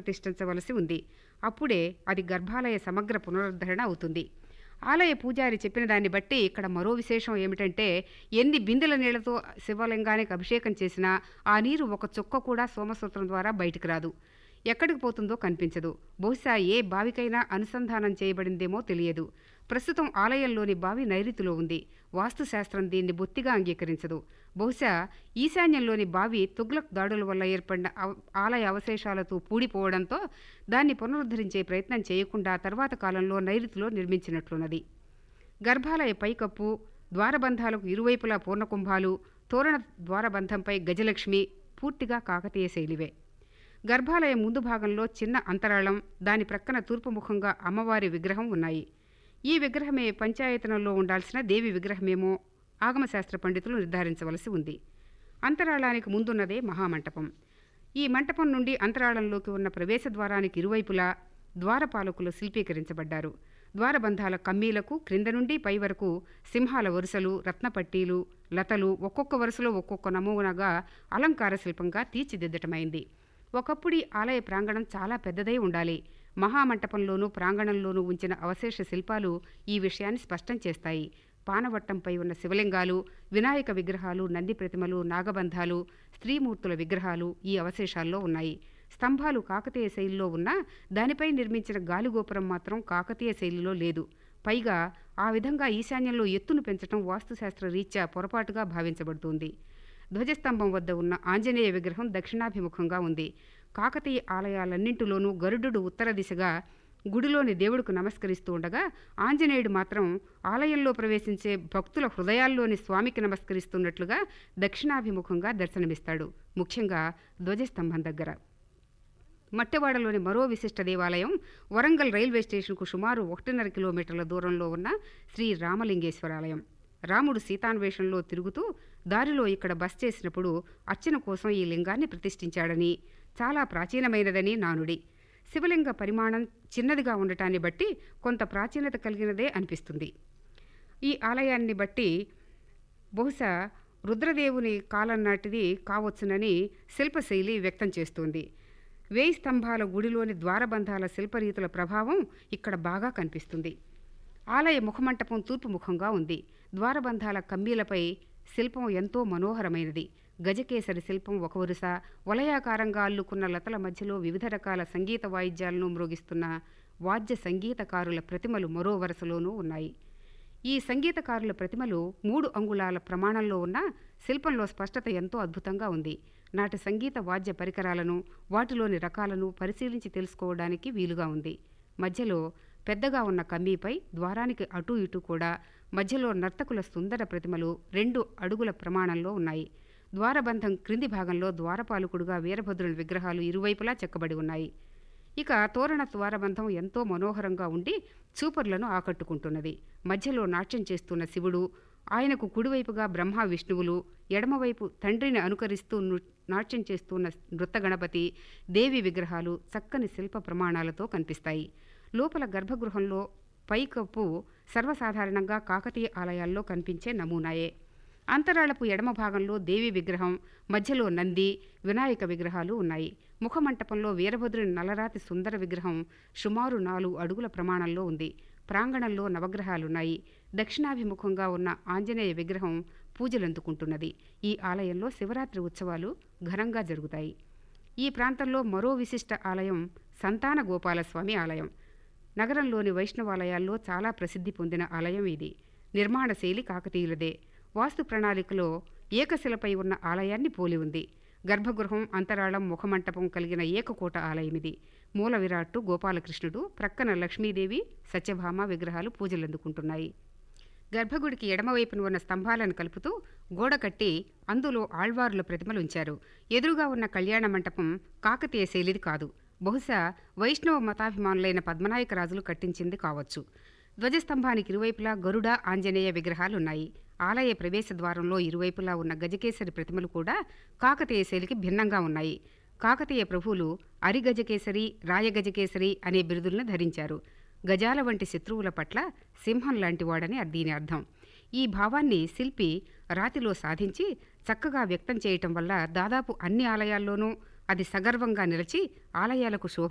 పునఃప్రతిష్ఠించవలసి ఉంది అప్పుడే అది గర్భాలయ సమగ్ర పునరుద్ధరణ అవుతుంది ఆలయ పూజారి చెప్పిన దాన్ని బట్టి ఇక్కడ మరో విశేషం ఏమిటంటే ఎన్ని బిందెల నీళ్లతో శివలింగానికి అభిషేకం చేసినా ఆ నీరు ఒక చుక్క కూడా సోమసూత్రం ద్వారా బయటికి రాదు ఎక్కడికి పోతుందో కనిపించదు బహుశా ఏ బావికైనా అనుసంధానం చేయబడిందేమో తెలియదు ప్రస్తుతం ఆలయంలోని బావి నైరుతిలో ఉంది వాస్తుశాస్త్రం దీన్ని బొత్తిగా అంగీకరించదు బహుశా ఈశాన్యంలోని బావి తుగ్లక్ దాడుల వల్ల ఏర్పడిన అవ- ఆలయ అవశేషాలతో పూడిపోవడంతో దాన్ని పునరుద్ధరించే ప్రయత్నం చేయకుండా తర్వాత కాలంలో నైరుతిలో నిర్మించినట్లున్నది గర్భాలయ పైకప్పు ద్వారబంధాలకు ఇరువైపులా పూర్ణకుంభాలు తోరణ ద్వారబంధంపై గజలక్ష్మి పూర్తిగా కాకతీయ శైలివే గర్భాలయం ముందు భాగంలో చిన్న అంతరాళం దాని ప్రక్కన తూర్పు ముఖంగా అమ్మవారి విగ్రహం ఉన్నాయి ఈ విగ్రహమే పంచాయతనంలో ఉండాల్సిన దేవి విగ్రహమేమో ఆగమశాస్త్ర పండితులు నిర్ధారించవలసి ఉంది అంతరాళానికి ముందున్నదే మహామంటపం ఈ మంటపం నుండి అంతరాళంలోకి ఉన్న ప్రవేశ ద్వారానికి ఇరువైపులా ద్వారపాలకులు శిల్పీకరించబడ్డారు ద్వారబంధాల కమ్మీలకు క్రింద నుండి పై వరకు సింహాల వరుసలు రత్నపట్టీలు లతలు ఒక్కొక్క వరుసలో ఒక్కొక్క నమూనాగా అలంకార శిల్పంగా తీర్చిదిద్దటమైంది ఒకప్పుడు ఈ ఆలయ ప్రాంగణం చాలా పెద్దదై ఉండాలి మహామంటపంలోనూ ప్రాంగణంలోనూ ఉంచిన అవశేష శిల్పాలు ఈ విషయాన్ని స్పష్టం చేస్తాయి పానవట్టంపై ఉన్న శివలింగాలు వినాయక విగ్రహాలు నంది ప్రతిమలు నాగబంధాలు స్త్రీమూర్తుల విగ్రహాలు ఈ అవశేషాల్లో ఉన్నాయి స్తంభాలు కాకతీయ శైలిలో ఉన్నా దానిపై నిర్మించిన గాలిగోపురం మాత్రం కాకతీయ శైలిలో లేదు పైగా ఆ విధంగా ఈశాన్యంలో ఎత్తును పెంచడం వాస్తుశాస్త్ర రీత్యా పొరపాటుగా భావించబడుతుంది ధ్వజస్తంభం వద్ద ఉన్న ఆంజనేయ విగ్రహం దక్షిణాభిముఖంగా ఉంది కాకతీయ ఆలయాలన్నింటిలోనూ గరుడు ఉత్తర దిశగా గుడిలోని దేవుడికి నమస్కరిస్తూ ఉండగా ఆంజనేయుడు మాత్రం ఆలయంలో ప్రవేశించే భక్తుల హృదయాల్లోని స్వామికి నమస్కరిస్తున్నట్లుగా దక్షిణాభిముఖంగా దర్శనమిస్తాడు ముఖ్యంగా ధ్వజస్తంభం దగ్గర మట్టెవాడలోని మరో విశిష్ట దేవాలయం వరంగల్ రైల్వే స్టేషన్కు సుమారు ఒకటిన్నర కిలోమీటర్ల దూరంలో ఉన్న శ్రీ రామలింగేశ్వరాలయం రాముడు సీతాన్వేషంలో తిరుగుతూ దారిలో ఇక్కడ బస్ చేసినప్పుడు అర్చన కోసం ఈ లింగాన్ని ప్రతిష్ఠించాడని చాలా ప్రాచీనమైనదని నానుడి శివలింగ పరిమాణం చిన్నదిగా ఉండటాన్ని బట్టి కొంత ప్రాచీనత కలిగినదే అనిపిస్తుంది ఈ ఆలయాన్ని బట్టి బహుశా రుద్రదేవుని కాలం నాటిది కావచ్చునని శిల్పశైలి వ్యక్తం చేస్తుంది వేయి స్తంభాల గుడిలోని ద్వారబంధాల శిల్పరీతుల ప్రభావం ఇక్కడ బాగా కనిపిస్తుంది ఆలయ ముఖమంటపం తూర్పు ముఖంగా ఉంది ద్వారబంధాల కమ్మీలపై శిల్పం ఎంతో మనోహరమైనది గజకేసరి శిల్పం ఒక వరుస వలయాకారంగా అల్లుకున్న లతల మధ్యలో వివిధ రకాల సంగీత వాయిద్యాలను మ్రోగిస్తున్న వాద్య సంగీతకారుల ప్రతిమలు మరో వరుసలోనూ ఉన్నాయి ఈ సంగీతకారుల ప్రతిమలు మూడు అంగుళాల ప్రమాణంలో ఉన్న శిల్పంలో స్పష్టత ఎంతో అద్భుతంగా ఉంది నాటి సంగీత వాద్య పరికరాలను వాటిలోని రకాలను పరిశీలించి తెలుసుకోవడానికి వీలుగా ఉంది మధ్యలో పెద్దగా ఉన్న కమ్మీపై ద్వారానికి అటూ ఇటూ కూడా మధ్యలో నర్తకుల సుందర ప్రతిమలు రెండు అడుగుల ప్రమాణంలో ఉన్నాయి ద్వారబంధం క్రింది భాగంలో ద్వారపాలకుడుగా వీరభద్రుని విగ్రహాలు ఇరువైపులా చెక్కబడి ఉన్నాయి ఇక తోరణ ద్వారబంధం ఎంతో మనోహరంగా ఉండి చూపర్లను ఆకట్టుకుంటున్నది మధ్యలో నాట్యం చేస్తున్న శివుడు ఆయనకు కుడివైపుగా బ్రహ్మ విష్ణువులు ఎడమవైపు తండ్రిని అనుకరిస్తూ నృ- నాట్యం చేస్తున్న నృత్త గణపతి దేవి విగ్రహాలు చక్కని శిల్ప ప్రమాణాలతో కనిపిస్తాయి లోపల గర్భగృహంలో పైకప్పు సర్వసాధారణంగా కాకతీయ ఆలయాల్లో కనిపించే నమూనాయే అంతరాళపు ఎడమ భాగంలో దేవి విగ్రహం మధ్యలో నంది వినాయక విగ్రహాలు ఉన్నాయి ముఖమంటపంలో వీరభద్రుని నలరాతి సుందర విగ్రహం సుమారు నాలుగు అడుగుల ప్రమాణంలో ఉంది ప్రాంగణంలో నవగ్రహాలున్నాయి దక్షిణాభిముఖంగా ఉన్న ఆంజనేయ విగ్రహం పూజలందుకుంటున్నది ఈ ఆలయంలో శివరాత్రి ఉత్సవాలు ఘనంగా జరుగుతాయి ఈ ప్రాంతంలో మరో విశిష్ట ఆలయం సంతాన గోపాలస్వామి ఆలయం నగరంలోని వైష్ణవాలయాల్లో చాలా ప్రసిద్ధి పొందిన ఆలయం ఇది నిర్మాణ శైలి కాకతీయులదే వాస్తు ప్రణాళికలో ఏకశిలపై ఉన్న ఆలయాన్ని పోలి ఉంది గర్భగృహం అంతరాళం ముఖమంటపం కలిగిన ఏకకోట ఆలయం ఇది మూల విరాట్టు గోపాలకృష్ణుడు ప్రక్కన లక్ష్మీదేవి సత్యభామ విగ్రహాలు పూజలందుకుంటున్నాయి గర్భగుడికి ఎడమవైపున ఉన్న స్తంభాలను కలుపుతూ గోడ కట్టి అందులో ఆళ్వారుల ప్రతిమలు ఉంచారు ఎదురుగా ఉన్న కళ్యాణ మంటపం కాకతీయ శైలిది కాదు బహుశా వైష్ణవ మతాభిమానులైన పద్మనాయక రాజులు కట్టించింది కావచ్చు ధ్వజస్తంభానికి ఇరువైపులా గరుడ ఆంజనేయ విగ్రహాలున్నాయి ఆలయ ప్రవేశ ద్వారంలో ఇరువైపులా ఉన్న గజకేసరి ప్రతిమలు కూడా కాకతీయ శైలికి భిన్నంగా ఉన్నాయి కాకతీయ ప్రభువులు అరిగజకేసరి రాయగజకేసరి అనే బిరుదులను ధరించారు గజాల వంటి శత్రువుల పట్ల సింహం లాంటివాడని దీని అర్థం ఈ భావాన్ని శిల్పి రాతిలో సాధించి చక్కగా వ్యక్తం చేయటం వల్ల దాదాపు అన్ని ఆలయాల్లోనూ అది సగర్వంగా నిలిచి ఆలయాలకు శోభ